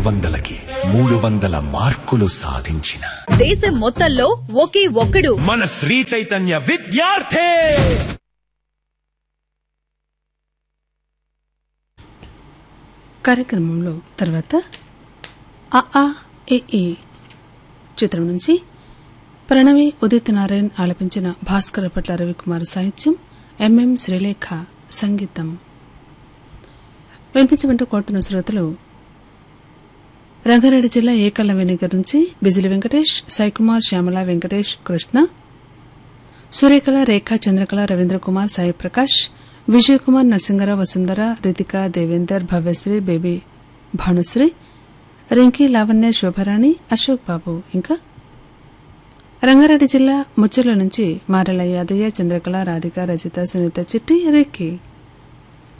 వందలకి మూడు వందల మార్కులు సాధించిన దేశం మొత్తంలో ఒకే ఒక్కడు మన శ్రీ చైతన్య విద్యార్థి కార్యక్రమంలో తర్వాత ఆ ఆ ఏ ఈ చిత్రం నుంచి ప్రణవి ఉదిత్ నారాయణ్ ఆలపించిన భాస్కర పట్ల రవికుమార్ సాహిత్యం ఎంఎం శ్రీలేఖ సంగీతం వినిపించమంటూ కోరుతున్న శ్రోతలు రంగారెడ్డి జిల్లా ఏకల్ల వెనిగర్ నుంచి బిజిలి వెంకటేష్ సాయికుమార్ శ్యామల వెంకటేష్ కృష్ణ సూర్యకళ రేఖ చంద్రకళ రవీంద్ర కుమార్ సాయి ప్రకాష్ విజయ్ కుమార్ నరసింగరావు వసుంధర రితిక దేవేందర్ భవ్యశ్రీ బేబీ భానుశ్రీ రింకీ లావణ్య శోభరాణి అశోక్ బాబు ఇంకా రంగారెడ్డి జిల్లా ముచ్చర్ల నుంచి మారెల యాదయ్య చంద్రకళ రాధిక రజిత సునీత చిట్టి రిక్కీ